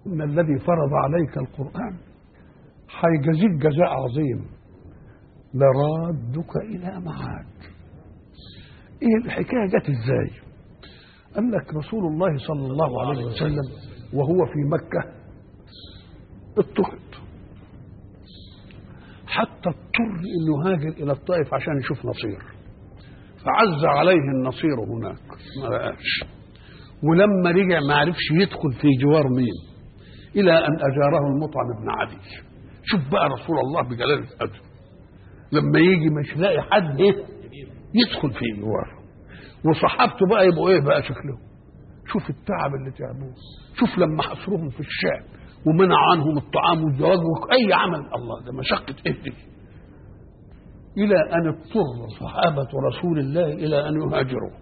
إن الذي فرض عليك القرآن هيجازيك جزاء عظيم لرادك إلى معاد إيه الحكاية جت إزاي قال لك رسول الله صلى الله عليه وسلم وهو في مكة اضطهد حتى اضطر انه هاجر الى الطائف عشان يشوف نصير فعز عليه النصير هناك ما لقاش ولما رجع ما عرفش يدخل في جوار مين الى ان اجاره المطعم بن عدي شوف بقى رسول الله بجلاله قدره لما يجي مش لاقي حد ايه يدخل في جواره وصحابته بقى يبقوا ايه بقى شكلهم شوف التعب اللي تعبوه شوف لما حصروهم في الشعب ومنع عنهم الطعام والزواج واي عمل الله ده مشقه ايه دي الى ان اضطر صحابه رسول الله الى ان يهاجروا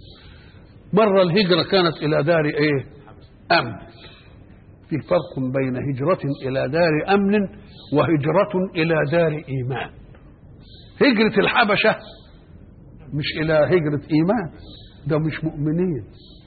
مره الهجره كانت الى دار ايه امن في فرق بين هجره الى دار امن وهجره الى دار ايمان هجره الحبشه مش الى هجره ايمان ده مش مؤمنين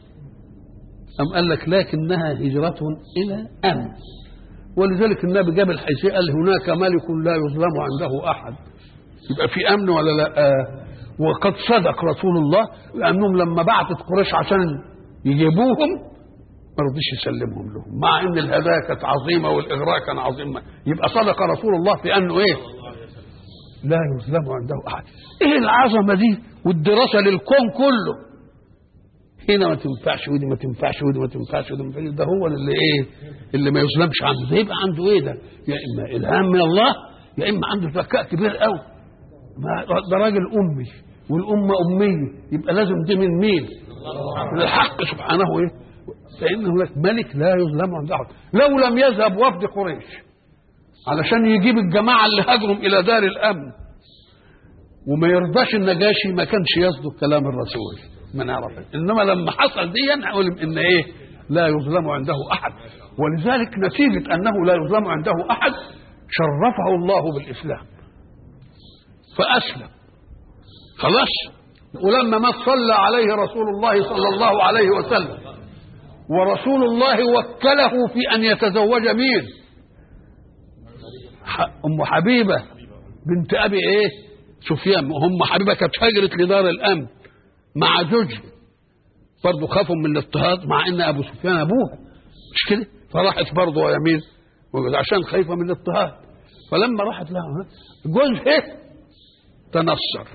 أم قال لك لكنها هجرة إلى أمن ولذلك النبي جاب الحيثية قال هناك ملك لا يظلم عنده أحد يبقى في أمن ولا لا آه وقد صدق رسول الله لأنهم لما بعتت قريش عشان يجيبوهم ما رضيش يسلمهم لهم مع ان الهدايا كانت عظيمه والاغراء كان عظيم يبقى صدق رسول الله في انه ايه لا يظلم عنده احد ايه العظمه دي والدراسه للكون كله هنا ما تنفعش ودي ما تنفعش ودي ما تنفعش ودي ما تنفعش ده هو اللي ايه اللي ما يظلمش عنده ده يبقى عنده ايه ده يا اما الهام من الله يا اما عنده ذكاء كبير قوي ده راجل امي والامه اميه يبقى لازم دي من مين من الحق سبحانه ايه فان هناك ملك لا يظلم عنده احد لو لم يذهب وفد قريش علشان يجيب الجماعه اللي هاجروا الى دار الامن وما يرضاش النجاشي ما كانش يصدق كلام الرسول ما نعرف انما لما حصل دي نقول ان ايه لا يظلم عنده احد ولذلك نتيجه انه لا يظلم عنده احد شرفه الله بالاسلام فاسلم خلاص ولما ما صلى عليه رسول الله صلى الله عليه وسلم ورسول الله وكله في ان يتزوج مين ام حبيبه بنت ابي ايه سفيان ام حبيبه كانت هجرت لدار الامن مع زوجها برضه خافوا من الاضطهاد مع ان ابو سفيان ابوها مش كده فراحت برضه يا مين عشان خايفه من الاضطهاد فلما راحت لها جوزها تنصر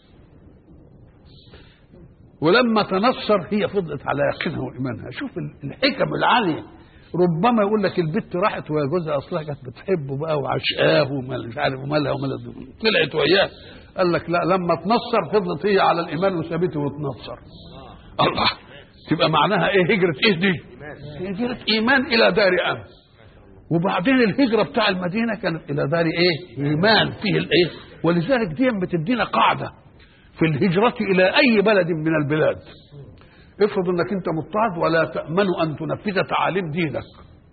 ولما تنصر هي فضلت على يقينها وايمانها شوف الحكم العاليه ربما يقول لك البت راحت وهي جوزها اصلها كانت بتحبه بقى وعشقاه ومش عارف ومالها ومالها طلعت وياه قال لك لا لما تنصر فضلت هي على الايمان وسابته وتنصر الله تبقى معناها ايه هجره ايه دي هجره ايمان الى دار امن وبعدين الهجره بتاع المدينه كانت الى دار ايه ايمان فيه الايه ولذلك دي بتدينا قاعده في الهجره الى اي بلد من البلاد افرض انك انت مضطهد ولا تامن ان تنفذ تعاليم دينك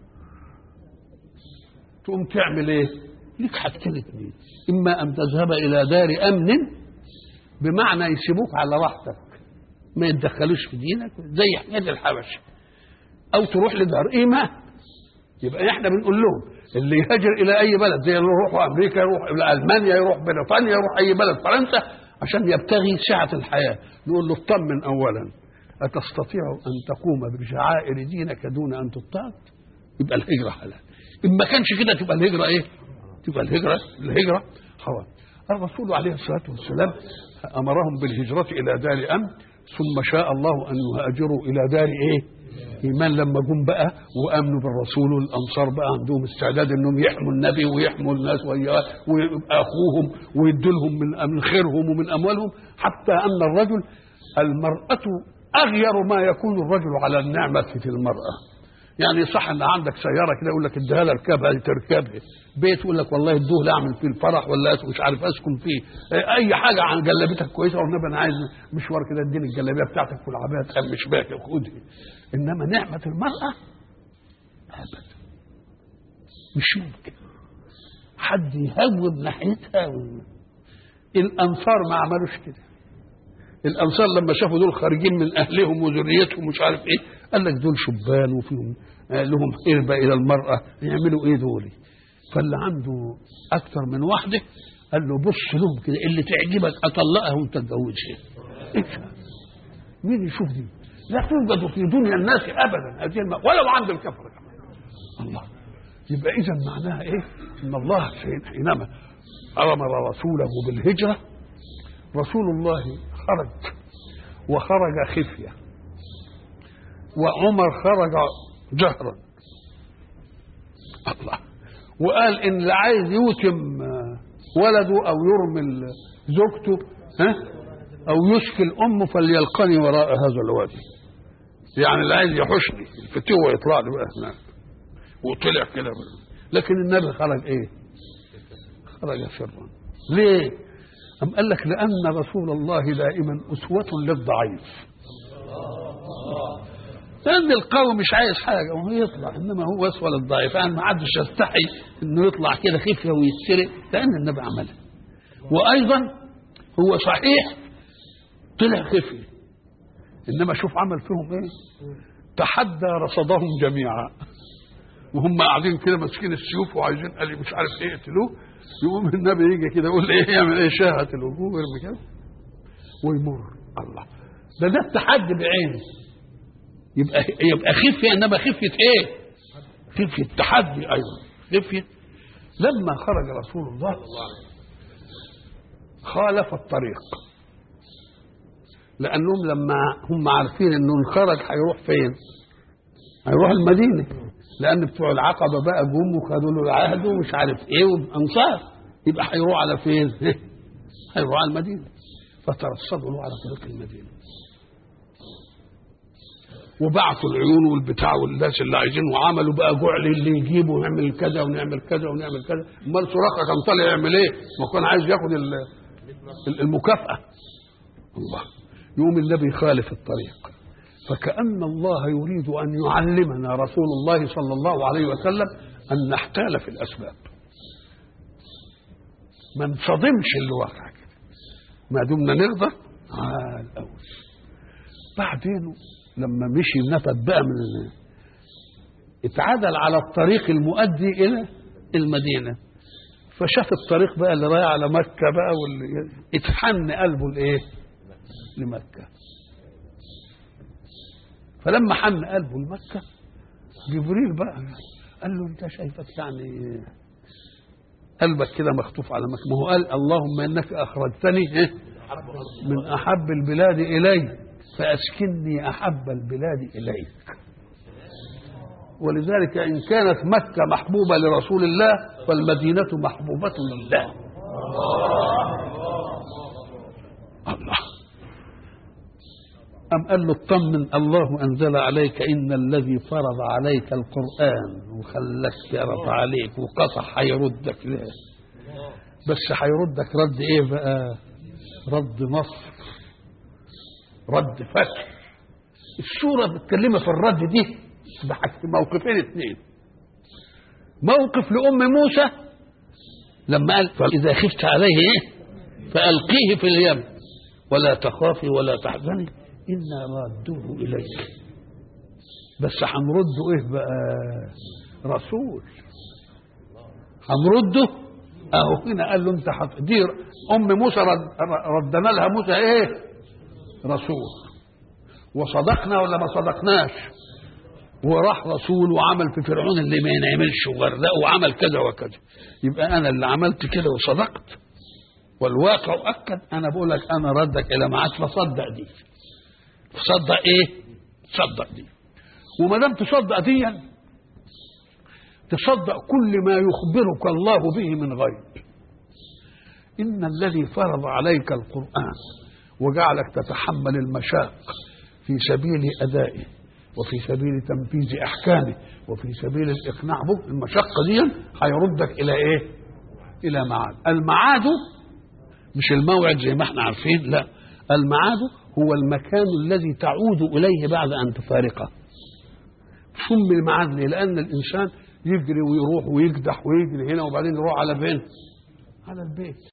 تقوم تعمل ايه ليك حاجتين اتنين اما ان تذهب الى دار امن بمعنى يسيبوك على راحتك ما يتدخلوش في دينك زي حكايه الحبش او تروح لدار ايمان يبقى احنا بنقول لهم اللي يهاجر الى اي بلد زي اللي يروحوا امريكا يروح الى المانيا يروح بريطانيا يروح اي بلد فرنسا عشان يبتغي سعه الحياه نقول له اطمن اولا أتستطيع أن تقوم بشعائر دينك دون أن تضطهد؟ يبقى الهجرة حلال. إن ما كانش كده تبقى الهجرة إيه؟ تبقى الهجرة الهجرة حرام. الرسول عليه الصلاة والسلام أمرهم بالهجرة إلى دار أمن ثم شاء الله أن يهاجروا إلى دار إيه؟ إيمان لما جم بقى وآمنوا بالرسول والأنصار بقى عندهم استعداد إنهم يحموا النبي ويحموا الناس ويبقى أخوهم ويدوا لهم من من خيرهم ومن أموالهم حتى أن الرجل المرأة اغير ما يكون الرجل على النعمه في المراه يعني صح ان عندك سياره كده يقول لك اديها لها اركبها تركبها بيت يقول لك والله ادوه لا اعمل فيه الفرح ولا مش عارف اسكن فيه اي حاجه عن جلابتك كويسه والنبي انا عايز مشوار كده اديني الجلابيه بتاعتك والعبايه تقمش باك خدها انما نعمه المراه ابدا مش ممكن حد يهوب ناحيتها و... الانصار ما عملوش كده الانصار لما شافوا دول خارجين من اهلهم وذريتهم مش عارف ايه قال لك دول شبان وفيهم آه، لهم قربة إلى المرأة يعملوا إيه دول فاللي عنده أكثر من واحدة قال له بص لهم كده اللي تعجبك أطلقها وأنت تتجوزها إيه مين يشوف دي لا توجد في دنيا الناس أبدا هذه الم... ولو عند الكفرة كمان الله يبقى إذا معناها إيه إن الله حينما أمر رسوله بالهجرة رسول الله خرج وخرج خفية وعمر خرج جهرا الله وقال ان اللي عايز يوتم ولده او يرمل زوجته ها او يشكل امه فليلقني وراء هذا الوادي يعني اللي عايز يحشني الفتوه يطلع له بقى هناك وطلع كده لكن النبي خرج ايه خرج سرا ليه أم قال لك لأن رسول الله دائما أسوة للضعيف لأن القوي مش عايز حاجة وهو يطلع إنما هو أسوة للضعيف يعني ما حدش يستحي إنه يطلع كده خفية ويتسرق لأن النبي عملها وأيضا هو صحيح طلع خفية إنما شوف عمل فيهم إيه تحدى رصدهم جميعا وهم قاعدين كده ماسكين السيوف وعايزين قال مش عارف ايه يقتلوه يقوم النبي يجي كده يقول ايه يعمل ايه شاهة الوجوه ويرمي كده ويمر الله ده ده التحدي بعينه يبقى يبقى خفيه انما خفيه ايه؟ خفيه تحدي ايضا خفيه لما خرج رسول الله خالف الطريق لانهم لما هم عارفين انه خرج هيروح فين؟ هيروح المدينه لان بتوع العقبه بقى جم وخدوا له العهد ومش عارف ايه وانصار يبقى هيروح على فين؟ هيروح على المدينه فترصدوا له على طريق المدينه وبعثوا العيون والبتاع والناس اللي عايزين وعملوا بقى جعل اللي يجيبه ونعمل كذا ونعمل كذا ونعمل كذا امال سراقه كان طالع يعمل ايه؟ ما كان عايز ياخد المكافاه الله يقوم النبي يخالف الطريق فكأن الله يريد أن يعلمنا رسول الله صلى الله عليه وسلم أن نحتال في الأسباب ما نصدمش اللي واقع كده ما دمنا نرضى على الأول بعدين لما مشي نفد بقى من اتعدل على الطريق المؤدي إلى المدينة فشاف الطريق بقى اللي رايح على مكة بقى واللي اتحن قلبه لإيه؟ لمكة فلما حن قلبه لمكة جبريل بقى قال له انت شايفك يعني قلبك كده مخطوف على مكة ما هو قال اللهم انك اخرجتني من احب البلاد الي فاسكنني احب البلاد اليك ولذلك ان كانت مكة محبوبة لرسول الله فالمدينة محبوبة لله الله أم قال له اطمن الله أنزل عليك إن الذي فرض عليك القرآن وخلك يرضى عليك وقصح هيردك له بس هيردك رد إيه بقى رد نصر رد فتح السورة متكلمة في الرد دي موقفين اثنين موقف لأم موسى لما قال فإذا خفت عليه إيه فألقيه في اليم ولا تخافي ولا تحزني إنا رادوه إليك بس هنرده إيه بقى رسول هنرده أهو هنا قال له أنت حط دي أم موسى رد ردنا لها موسى إيه رسول وصدقنا ولا ما صدقناش وراح رسول وعمل في فرعون اللي ما ينعملش وغرقه وعمل كذا وكذا يبقى انا اللي عملت كده وصدقت والواقع اكد انا بقول لك انا ردك الى معاد فصدق دي تصدق ايه تصدق دي وما دام تصدق دي تصدق كل ما يخبرك الله به من غيب ان الذي فرض عليك القران وجعلك تتحمل المشاق في سبيل ادائه وفي سبيل تنفيذ احكامه وفي سبيل الاقناع به المشقه دي هيردك الى ايه الى معاد المعاد مش الموعد زي ما احنا عارفين لا المعاد هو المكان الذي تعود إليه بعد أن تفارقه سمي المعاد ليه؟ لأن الإنسان يجري ويروح ويكدح ويجري هنا وبعدين يروح على فين؟ على البيت